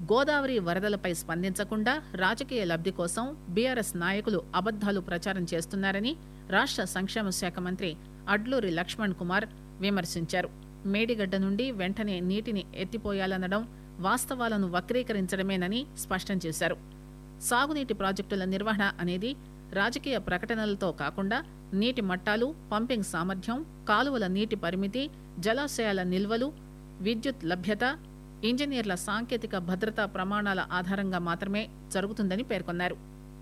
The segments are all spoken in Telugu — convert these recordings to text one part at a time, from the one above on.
గోదావరి వరదలపై స్పందించకుండా రాజకీయ లబ్ది కోసం బీఆర్ఎస్ నాయకులు అబద్దాలు ప్రచారం చేస్తున్నారని రాష్ట సంక్షేమ శాఖ మంత్రి అడ్లూరి లక్ష్మణ్ కుమార్ విమర్శించారు మేడిగడ్డ నుండి వెంటనే నీటిని ఎత్తిపోయాలనడం వాస్తవాలను వక్రీకరించడమేనని స్పష్టం చేశారు సాగునీటి ప్రాజెక్టుల నిర్వహణ అనేది రాజకీయ ప్రకటనలతో కాకుండా నీటి మట్టాలు పంపింగ్ సామర్థ్యం కాలువల నీటి పరిమితి జలాశయాల నిల్వలు విద్యుత్ లభ్యత ఇంజనీర్ల సాంకేతిక భద్రతా ప్రమాణాల ఆధారంగా మాత్రమే జరుగుతుందని పేర్కొన్నారు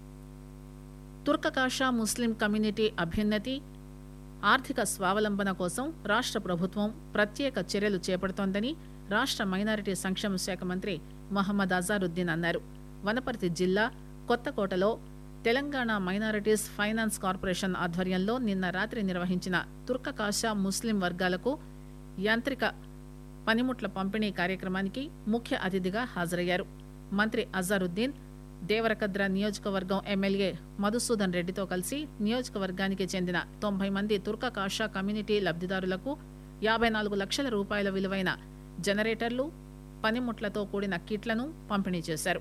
తుర్కకాషా ముస్లిం కమ్యూనిటీ అభ్యున్నతి ఆర్థిక స్వావలంబన కోసం రాష్ట ప్రభుత్వం ప్రత్యేక చర్యలు చేపడుతోందని రాష్ట మైనారిటీ సంక్షేమ శాఖ మంత్రి మహమ్మద్ అజారుద్దీన్ అన్నారు వనపర్తి జిల్లా కొత్తకోటలో తెలంగాణ మైనారిటీస్ ఫైనాన్స్ కార్పొరేషన్ ఆధ్వర్యంలో నిన్న రాత్రి నిర్వహించిన తుర్కకాషా ముస్లిం వర్గాలకు యాంత్రిక పనిముట్ల పంపిణీ కార్యక్రమానికి ముఖ్య అతిథిగా హాజరయ్యారు మంత్రి అజారుద్దీన్ దేవరకద్ర నియోజకవర్గం ఎమ్మెల్యే మధుసూదన్ రెడ్డితో కలిసి నియోజకవర్గానికి చెందిన తొంభై మంది తుర్క కాషా కమ్యూనిటీ లబ్దిదారులకు యాభై నాలుగు లక్షల రూపాయల విలువైన జనరేటర్లు పనిముట్లతో కూడిన కిట్లను పంపిణీ చేశారు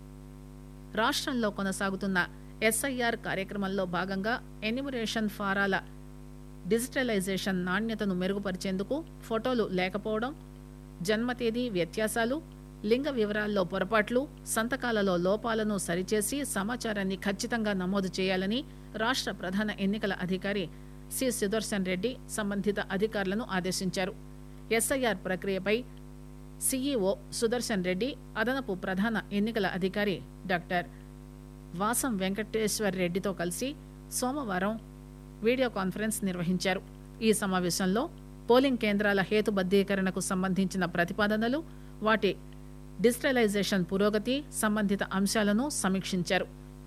రాష్ట్రంలో కొనసాగుతున్న ఎస్ఐఆర్ కార్యక్రమంలో భాగంగా ఎన్యూమరేషన్ ఫారాల డిజిటలైజేషన్ నాణ్యతను మెరుగుపరిచేందుకు ఫోటోలు లేకపోవడం జన్మ తేదీ వ్యత్యాసాలు లింగ వివరాల్లో పొరపాట్లు సంతకాలలో లోపాలను సరిచేసి సమాచారాన్ని ఖచ్చితంగా నమోదు చేయాలని రాష్ట ప్రధాన ఎన్నికల అధికారి సి సుదర్శన్ రెడ్డి సంబంధిత అధికారులను ఆదేశించారు ఎస్ఐఆర్ ప్రక్రియపై సీఈఓ సుదర్శన్ రెడ్డి అదనపు ప్రధాన ఎన్నికల అధికారి డాక్టర్ వాసం వెంకటేశ్వర్ రెడ్డితో కలిసి సోమవారం వీడియో కాన్ఫరెన్స్ నిర్వహించారు ఈ సమావేశంలో పోలింగ్ కేంద్రాల హేతుబద్దీకరణకు సంబంధించిన ప్రతిపాదనలు వాటి డిజిటలైజేషన్ పురోగతి సంబంధిత అంశాలను సమీక్షించారు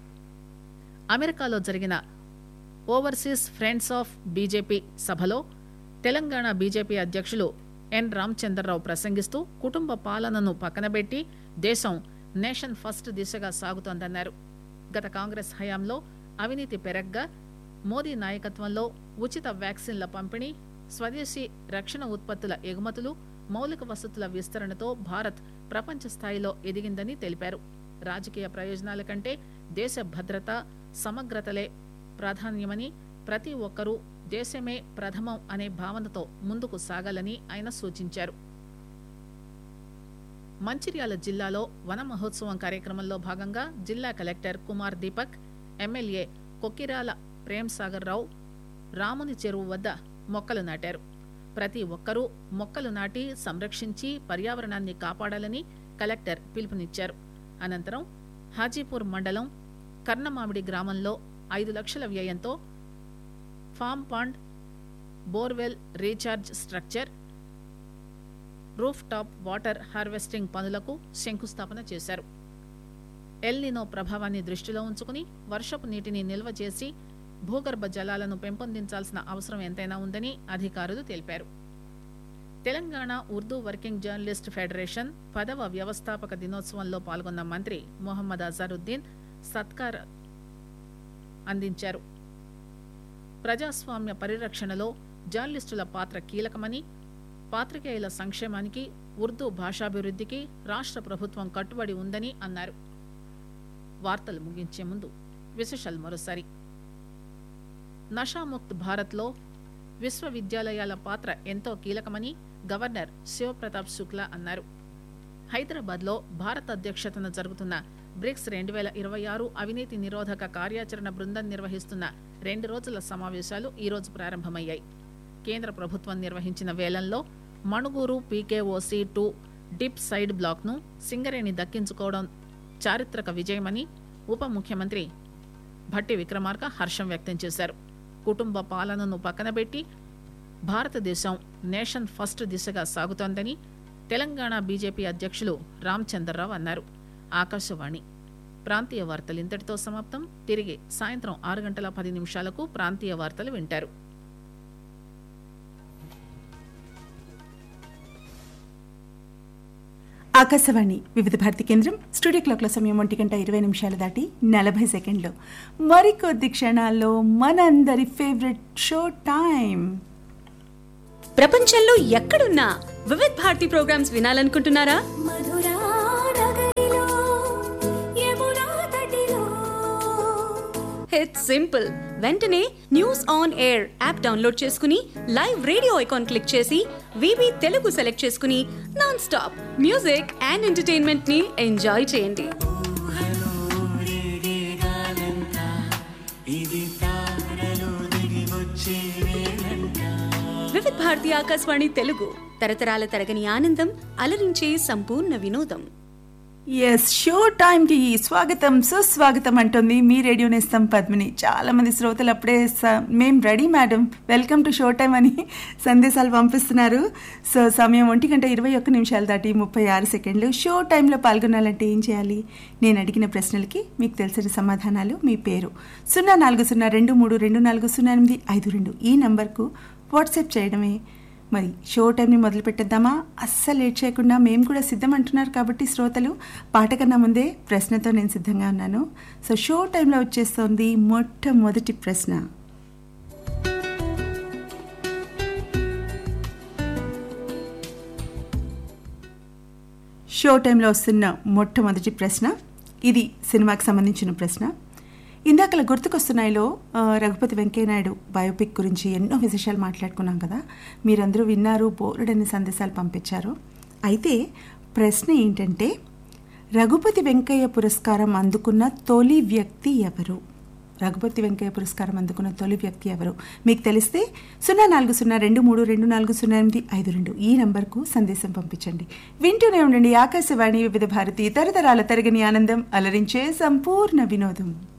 అమెరికాలో జరిగిన ఓవర్సీస్ ఫ్రెండ్స్ ఆఫ్ బీజేపీ సభలో తెలంగాణ బీజేపీ అధ్యక్షులు ఎన్ రామచంద్రరావు ప్రసంగిస్తూ కుటుంబ పాలనను పక్కనబెట్టి దేశం నేషన్ ఫస్ట్ దిశగా సాగుతోందన్నారు గత కాంగ్రెస్ హయాంలో అవినీతి పెరగ్గా మోదీ నాయకత్వంలో ఉచిత వ్యాక్సిన్ల పంపిణీ స్వదేశీ రక్షణ ఉత్పత్తుల ఎగుమతులు మౌలిక వసతుల విస్తరణతో భారత్ ప్రపంచ స్థాయిలో ఎదిగిందని తెలిపారు రాజకీయ ప్రయోజనాల కంటే దేశ భద్రత సమగ్రతలే ప్రాధాన్యమని ప్రతి ఒక్కరూ దేశమే ప్రథమం అనే భావనతో ముందుకు సాగాలని ఆయన సూచించారు మంచిర్యాల జిల్లాలో వన మహోత్సవం కార్యక్రమంలో భాగంగా జిల్లా కలెక్టర్ కుమార్ దీపక్ ఎమ్మెల్యే కొక్కిరాల ప్రేమ్ సాగర్ రావు రాముని చెరువు వద్ద మొక్కలు నాటారు ప్రతి ఒక్కరూ మొక్కలు నాటి సంరక్షించి పర్యావరణాన్ని కాపాడాలని కలెక్టర్ పిలుపునిచ్చారు అనంతరం హాజీపూర్ మండలం కర్ణమామిడి గ్రామంలో ఐదు లక్షల వ్యయంతో farm pond borewell recharge structure roof top water harvesting పనులకు శంకుస్థాపన చేశారు ఎల్నినో ప్రభావాన్ని దృష్టిలో ఉంచుకుని వర్షపు నీటిని నిల్వ చేసి భూగర్భ జలాలను పెంపొందించాల్సిన అవసరం ఎంతైనా ఉందని అధికారులు తెలిపారు Telangana Urdu working journalist federation పదవ వ్యవస్థాపక దినోత్సవంలో పాల్గొన్న మంత్రి మొహమ్మద్ అజారుద్దీన్ సత్కార్ అందించారు ప్రజాస్వామ్య పరిరక్షణలో జర్నలిస్టుల పాత్ర కీలకమని పాత్రికేయుల సంక్షేమానికి ఉర్దూ భాషాభివృద్ధికి రాష్ట్ర ప్రభుత్వం కట్టుబడి ఉందని అన్నారు వార్తలు ముగించే ముందు విశేషాలు మరోసారి నషాముక్త్ భారత్లో విశ్వవిద్యాలయాల పాత్ర ఎంతో కీలకమని గవర్నర్ శివప్రతాప్ శుక్లా అన్నారు హైదరాబాద్లో భారత్ అధ్యక్షతన జరుగుతున్న బ్రిక్స్ రెండు వేల ఇరవై ఆరు అవినీతి నిరోధక కార్యాచరణ బృందం నిర్వహిస్తున్న రెండు రోజుల సమావేశాలు ఈరోజు ప్రారంభమయ్యాయి కేంద్ర ప్రభుత్వం నిర్వహించిన వేలంలో Manuguru PKOC two dip side బ్లాక్ను సింగరేణి దక్కించుకోవడం చారిత్రక విజయమని ఉప ముఖ్యమంత్రి భట్టి విక్రమార్క హర్షం వ్యక్తం చేశారు కుటుంబ పాలనను పక్కనబెట్టి భారతదేశం నేషన్ ఫస్ట్ దిశగా సాగుతోందని తెలంగాణ బీజేపీ అధ్యక్షులు రామచంద్రరావు అన్నారు ఆకాశవాణి ప్రాంతీయ వార్తలు ఇంతటితో సమాప్తం తిరిగి సాయంత్రం ఆరు గంటల పది నిమిషాలకు ప్రాంతీయ వార్తలు వింటారు ఆకాశవాణి వివిధ భారతి కేంద్రం స్టూడియో క్లాక్ల సమయం ఒంటి గంట ఇరవై నిమిషాలు దాటి నలభై సెకండ్లు మరికొద్ది క్షణాల్లో మనందరి ఫేవరెట్ షో టైం ప్రపంచంలో ఎక్కడున్నా వివిధ్ భారతి ప్రోగ్రామ్స్ వినాలనుకుంటున్నారా మధురా నగరిలో ఇట్స్ సింపుల్ వెంటనే news on air app download చేసుకుని లైవ్ రేడియో ఐకాన్ క్లిక్ చేసి వివి తెలుగు సెలెక్ట్ చేసుకుని non stop music and entertainment ని ఎంజాయ్ చేయండి వివిధ భారతి ఆకాశవాణి తెలుగు తరతరాల తరగని ఆనందం అలరించే సంపూర్ణ వినోదం ఎస్ షో టైంకి స్వాగతం సుస్వాగతం అంటుంది మీ రేడియో నేస్తం పద్మిని చాలా మంది శ్రోతలు అప్పుడే స- మేం ready madam welcome to show time అని సందేశాలు పంపిస్తున్నారు సో సమయం ఒంటి గంట ఇరవై ఒక్క నిమిషాలు దాటి ముప్పై ఆరు సెకండ్లు షో టైంలో పాల్గొనాలంటే ఏం చేయాలి నేను అడిగిన ప్రశ్నలకి మీకు తెలిసిన సమాధానాలు మీ పేరు సున్నా నాలుగు సున్నా రెండు మూడు రెండు నాలుగు సున్నా ఎనిమిది ఐదు రెండు ఈ నంబర్కు వాట్సాప్ చేయడమే మరి షో టైంని మొదలు పెట్టేద్దామా అస్సలు లేట్ చేయకుండా మేము కూడా సిద్ధం అంటున్నారు కాబట్టి శ్రోతలు పాట కన్నా ముందే ప్రశ్నతో నేను సిద్ధంగా ఉన్నాను సో షో టైంలో వచ్చేస్తోంది మొట్టమొదటి ప్రశ్న షో టైంలో వస్తున్న మొట్టమొదటి ప్రశ్న ఇది సినిమాకి సంబంధించిన ప్రశ్న ఇందాకల గుర్తుకొస్తున్నాయిలో ఆ, రఘుపతి వెంకయ్యనాయుడు బయోపిక్ గురించి ఎన్నో విశేషాలు మాట్లాడుకున్నాం కదా మీరందరూ విన్నారు బోరుడని సందేశాలు పంపించారు అయితే ప్రశ్న ఏంటంటే రఘుపతి వెంకయ్య పురస్కారం అందుకున్న తొలి వ్యక్తి ఎవరు రఘుపతి వెంకయ్య పురస్కారం అందుకున్న తొలి వ్యక్తి ఎవరు మీకు తెలిస్తే సున్నా నాలుగు సున్నా రెండు మూడు రెండు నాలుగు సున్నా ఎనిమిది ఐదు రెండు ఈ నంబర్కు సందేశం పంపించండి వింటూనే ఉండండి ఆకాశవాణి వివిధ భారతి తరతరాల తరగని ఆనందం అలరించే సంపూర్ణ వినోదం